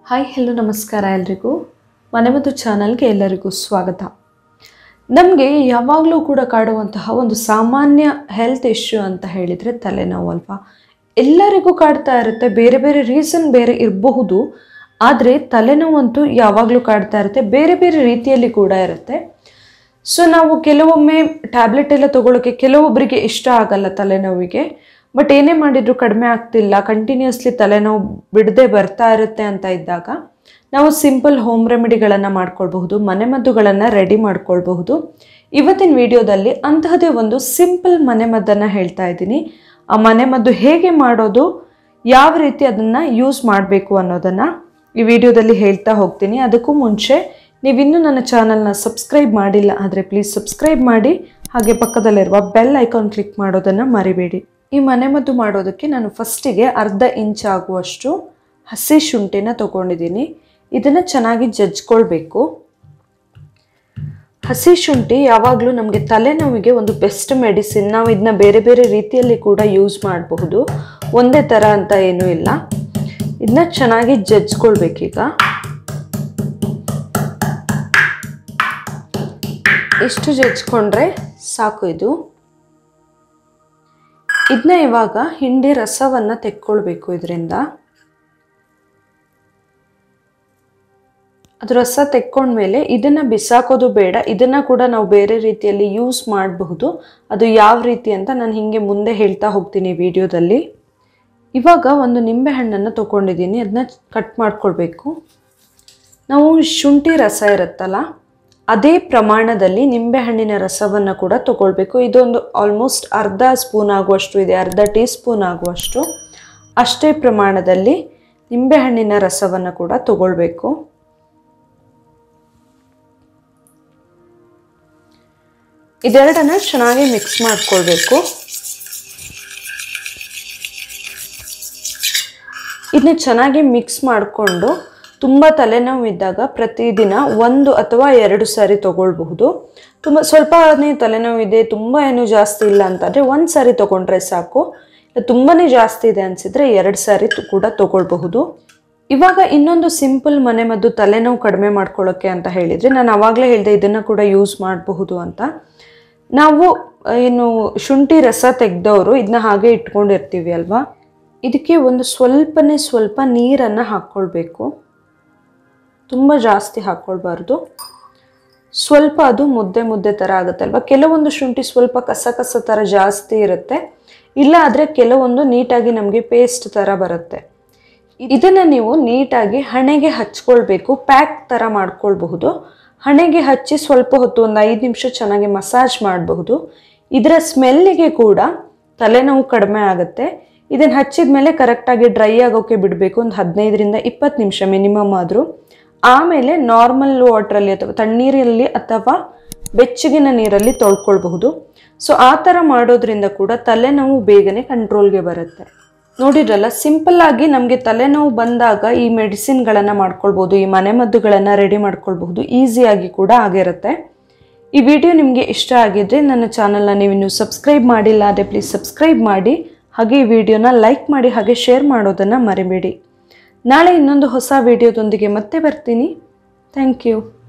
hi hello ನಮಸ್ಕಾರ ಎಲ್ರಿಗೂ ಮನೆಮದ್ದು ಚಾನಲ್ಗೆ ಎಲ್ಲರಿಗೂ ಸ್ವಾಗತ ನಮಗೆ ಯಾವಾಗಲೂ ಕೂಡ ಕಾಡುವಂತಹ ಒಂದು ಸಾಮಾನ್ಯ ಹೆಲ್ತ್ ಇಶ್ಯೂ ಅಂತ ಹೇಳಿದರೆ ತಲೆನೋವು ಅಲ್ವಾ ಎಲ್ಲರಿಗೂ ಕಾಡ್ತಾ ಇರುತ್ತೆ ಬೇರೆ ಬೇರೆ ರೀಸನ್ ಬೇರೆ ಇರಬಹುದು ಆದರೆ ತಲೆನೋವಂತೂ ಯಾವಾಗಲೂ ಕಾಡ್ತಾ ಇರುತ್ತೆ ಬೇರೆ ಬೇರೆ ರೀತಿಯಲ್ಲಿ ಕೂಡ ಇರುತ್ತೆ ಸೊ ನಾವು ಕೆಲವೊಮ್ಮೆ ಟ್ಯಾಬ್ಲೆಟ್ ಎಲ್ಲ ತಗೊಳ್ಳೋಕೆ ಕೆಲವೊಬ್ಬರಿಗೆ ಇಷ್ಟ ಆಗಲ್ಲ ತಲೆನೋವಿಗೆ ಬಟ್ ಏನೇ ಮಾಡಿದ್ರು ಕಡಿಮೆ ಆಗ್ತಿಲ್ಲ ಕಂಟಿನ್ಯೂಸ್ಲಿ ತಲೆನೋವು ಬಿಡದೆ ಬರ್ತಾ ಇರುತ್ತೆ ಅಂತ ಇದ್ದಾಗ ನಾವು ಸಿಂಪಲ್ ಹೋಮ್ ರೆಮಿಡಿಗಳನ್ನು ಮಾಡ್ಕೊಳ್ಬಹುದು ಮನೆಮದ್ದುಗಳನ್ನು ರೆಡಿ ಮಾಡ್ಕೊಳ್ಬಹುದು ಇವತ್ತಿನ ವಿಡಿಯೋದಲ್ಲಿ ಅಂತಹದೇ ಒಂದು ಸಿಂಪಲ್ ಮನೆಮದ್ದನ್ನು ಹೇಳ್ತಾ ಇದ್ದೀನಿ ಆ ಮನೆಮದ್ದು ಹೇಗೆ ಮಾಡೋದು ಯಾವ ರೀತಿ ಅದನ್ನು ಯೂಸ್ ಮಾಡಬೇಕು ಅನ್ನೋದನ್ನು ಈ ವಿಡಿಯೋದಲ್ಲಿ ಹೇಳ್ತಾ ಹೋಗ್ತೀನಿ ಅದಕ್ಕೂ ಮುಂಚೆ ನೀವಿನ್ನೂ ನನ್ನ ಚಾನಲ್ನ ಸಬ್ಸ್ಕ್ರೈಬ್ ಮಾಡಿಲ್ಲ ಆದರೆ ಪ್ಲೀಸ್ ಸಬ್ಸ್ಕ್ರೈಬ್ ಮಾಡಿ ಹಾಗೆ ಪಕ್ಕದಲ್ಲಿರುವ ಬೆಲ್ ಐಕಾನ್ ಕ್ಲಿಕ್ ಮಾಡೋದನ್ನು ಮರಿಬೇಡಿ ಈ ಮನೆಮದ್ದು ಮಾಡೋದಕ್ಕೆ ನಾನು ಫಸ್ಟಿಗೆ ಅರ್ಧ ಇಂಚ್ ಆಗುವಷ್ಟು ಹಸಿ ಶುಂಠಿನ ತೊಗೊಂಡಿದ್ದೀನಿ ಇದನ್ನು ಚೆನ್ನಾಗಿ ಜಜ್ಕೊಳ್ಬೇಕು ಹಸಿ ಶುಂಠಿ ಯಾವಾಗಲೂ ನಮಗೆ ತಲೆನೋವಿಗೆ ಒಂದು ಬೆಸ್ಟ್ ಮೆಡಿಸಿನ್ ನಾವು ಇದನ್ನ ಬೇರೆ ಬೇರೆ ರೀತಿಯಲ್ಲಿ ಕೂಡ ಯೂಸ್ ಮಾಡಬಹುದು ಒಂದೇ ಥರ ಅಂತ ಏನೂ ಇಲ್ಲ ಇದನ್ನ ಚೆನ್ನಾಗಿ ಜಜ್ಕೊಳ್ಬೇಕೀಗ ಇಷ್ಟು ಜಜ್ಕೊಂಡ್ರೆ ಸಾಕು ಇದು ಇದನ್ನ ಇವಾಗ ಹಿಂಡಿ ರಸವನ್ನು ತೆಕ್ಕೊಳ್ಬೇಕು ಇದರಿಂದ ಅದು ರಸ ತೆಕ್ಕೊಂಡ್ಮೇಲೆ ಇದನ್ನು ಬಿಸಾಕೋದು ಬೇಡ ಇದನ್ನು ಕೂಡ ನಾವು ಬೇರೆ ರೀತಿಯಲ್ಲಿ ಯೂಸ್ ಮಾಡಬಹುದು ಅದು ಯಾವ ರೀತಿ ಅಂತ ನಾನು ಹಿಂಗೆ ಮುಂದೆ ಹೇಳ್ತಾ ಹೋಗ್ತೀನಿ ವಿಡಿಯೋದಲ್ಲಿ ಇವಾಗ ಒಂದು ನಿಂಬೆ ಹಣ್ಣನ್ನು ತೊಗೊಂಡಿದ್ದೀನಿ ಅದನ್ನ ಕಟ್ ಮಾಡ್ಕೊಳ್ಬೇಕು ನಾವು ಶುಂಠಿ ರಸ ಇರುತ್ತಲ್ಲ ಅದೇ ಪ್ರಮಾಣದಲ್ಲಿ ನಿಂಬೆಹಣ್ಣಿನ ರಸವನ್ನು ಕೂಡ ತಗೊಳ್ಬೇಕು ಇದೊಂದು ಆಲ್ಮೋಸ್ಟ್ ಅರ್ಧ ಸ್ಪೂನ್ ಆಗುವಷ್ಟು ಇದೆ ಅರ್ಧ ಟೀ ಸ್ಪೂನ್ ಆಗುವಷ್ಟು ಅಷ್ಟೇ ಪ್ರಮಾಣದಲ್ಲಿ ನಿಂಬೆಹಣ್ಣಿನ ರಸವನ್ನು ಕೂಡ ತಗೊಳ್ಬೇಕು ಇದೆರಡನ್ನ ಚೆನ್ನಾಗಿ ಮಿಕ್ಸ್ ಮಾಡ್ಕೊಳ್ಬೇಕು ಇದನ್ನ ಚೆನ್ನಾಗಿ ಮಿಕ್ಸ್ ಮಾಡಿಕೊಂಡು ತುಂಬ ತಲೆನೋವು ಇದ್ದಾಗ ಪ್ರತಿದಿನ ಒಂದು ಅಥವಾ ಎರಡು ಸಾರಿ ತಗೊಳ್ಬಹುದು ತುಂಬ ಸ್ವಲ್ಪನೇ ತಲೆನೋವು ಇದೆ ತುಂಬ ಏನು ಜಾಸ್ತಿ ಇಲ್ಲ ಅಂತಂದರೆ ಒಂದು ಸಾರಿ ತೊಗೊಂಡ್ರೆ ಸಾಕು ತುಂಬಾ ಜಾಸ್ತಿ ಇದೆ ಅನಿಸಿದ್ರೆ ಎರಡು ಸಾರಿ ಕೂಡ ತಗೊಳ್ಬಹುದು ಇವಾಗ ಇನ್ನೊಂದು ಸಿಂಪಲ್ ಮನೆಮದ್ದು ತಲೆನೋವು ಕಡಿಮೆ ಮಾಡ್ಕೊಳ್ಳೋಕ್ಕೆ ಅಂತ ಹೇಳಿದರೆ ನಾನು ಆವಾಗಲೇ ಹೇಳಿದೆ ಇದನ್ನು ಕೂಡ ಯೂಸ್ ಮಾಡಬಹುದು ಅಂತ ನಾವು ಏನು ಶುಂಠಿ ರಸ ತೆಗೆದವರು ಇದನ್ನ ಹಾಗೆ ಇಟ್ಕೊಂಡಿರ್ತೀವಿ ಅಲ್ವಾ ಇದಕ್ಕೆ ಒಂದು ಸ್ವಲ್ಪನೇ ಸ್ವಲ್ಪ ನೀರನ್ನು ಹಾಕ್ಕೊಳ್ಬೇಕು ತುಂಬ ಜಾಸ್ತಿ ಹಾಕ್ಕೊಳ್ಬಾರ್ದು ಸ್ವಲ್ಪ ಅದು ಮುದ್ದೆ ಮುದ್ದೆ ಥರ ಆಗುತ್ತಲ್ವ ಕೆಲವೊಂದು ಶುಂಠಿ ಸ್ವಲ್ಪ ಕಸ ಕಸ ಥರ ಜಾಸ್ತಿ ಇರುತ್ತೆ ಇಲ್ಲ ಆದರೆ ಕೆಲವೊಂದು ನೀಟಾಗಿ ನಮಗೆ ಪೇಸ್ಟ್ ಥರ ಬರುತ್ತೆ ಇದನ್ನು ನೀವು ನೀಟಾಗಿ ಹಣೆಗೆ ಹಚ್ಕೊಳ್ಬೇಕು ಪ್ಯಾಕ್ ಥರ ಮಾಡ್ಕೊಳ್ಬಹುದು ಹಣೆಗೆ ಹಚ್ಚಿ ಸ್ವಲ್ಪ ಹೊತ್ತು ಒಂದು ಐದು ನಿಮಿಷ ಚೆನ್ನಾಗಿ ಮಸಾಜ್ ಮಾಡಬಹುದು ಇದರ ಸ್ಮೆಲ್ಲಿಗೆ ಕೂಡ ತಲೆನೋವು ಕಡಿಮೆ ಆಗುತ್ತೆ ಇದನ್ನು ಹಚ್ಚಿದ ಮೇಲೆ ಕರೆಕ್ಟಾಗಿ ಡ್ರೈ ಆಗೋಕ್ಕೆ ಬಿಡಬೇಕು ಒಂದು ಹದಿನೈದರಿಂದ ಇಪ್ಪತ್ತು ನಿಮಿಷ ಮಿನಿಮಮ್ ಆದರೂ ಆಮೇಲೆ ನಾರ್ಮಲ್ ವಾಟ್ರಲ್ಲಿ ಅಥವಾ ತಣ್ಣೀರಲ್ಲಿ ಅಥವಾ ಬೆಚ್ಚಗಿನ ನೀರಲ್ಲಿ ತೊಳ್ಕೊಳ್ಬಹುದು ಸೊ ಆ ಥರ ಮಾಡೋದ್ರಿಂದ ಕೂಡ ತಲೆನೋವು ಬೇಗನೆ ಕಂಟ್ರೋಲ್ಗೆ ಬರುತ್ತೆ ನೋಡಿದ್ರಲ್ಲ ಸಿಂಪಲ್ ಆಗಿ ನಮಗೆ ತಲೆನೋವು ಬಂದಾಗ ಈ ಮೆಡಿಸಿನ್ಗಳನ್ನು ಮಾಡ್ಕೊಳ್ಬೋದು ಈ ಮನೆಮದ್ದುಗಳನ್ನು ರೆಡಿ ಮಾಡ್ಕೊಳ್ಬಹುದು ಈಸಿಯಾಗಿ ಕೂಡ ಆಗಿರುತ್ತೆ ಈ ವಿಡಿಯೋ ನಿಮಗೆ ಇಷ್ಟ ಆಗಿದ್ರೆ ನನ್ನ ಚಾನಲ್ನ ನೀವಿನ್ನೂ ಸಬ್ಸ್ಕ್ರೈಬ್ ಮಾಡಿಲ್ಲ ಆದರೆ ಪ್ಲೀಸ್ ಸಬ್ಸ್ಕ್ರೈಬ್ ಮಾಡಿ ಹಾಗೆ ಈ ವಿಡಿಯೋನ ಲೈಕ್ ಮಾಡಿ ಹಾಗೆ ಶೇರ್ ಮಾಡೋದನ್ನು ಮರಿಬೇಡಿ ನಾಳೆ ಇನ್ನೊಂದು ಹೊಸ ವಿಡಿಯೋದೊಂದಿಗೆ ಮತ್ತೆ ಬರ್ತೀನಿ ಥ್ಯಾಂಕ್ ಯು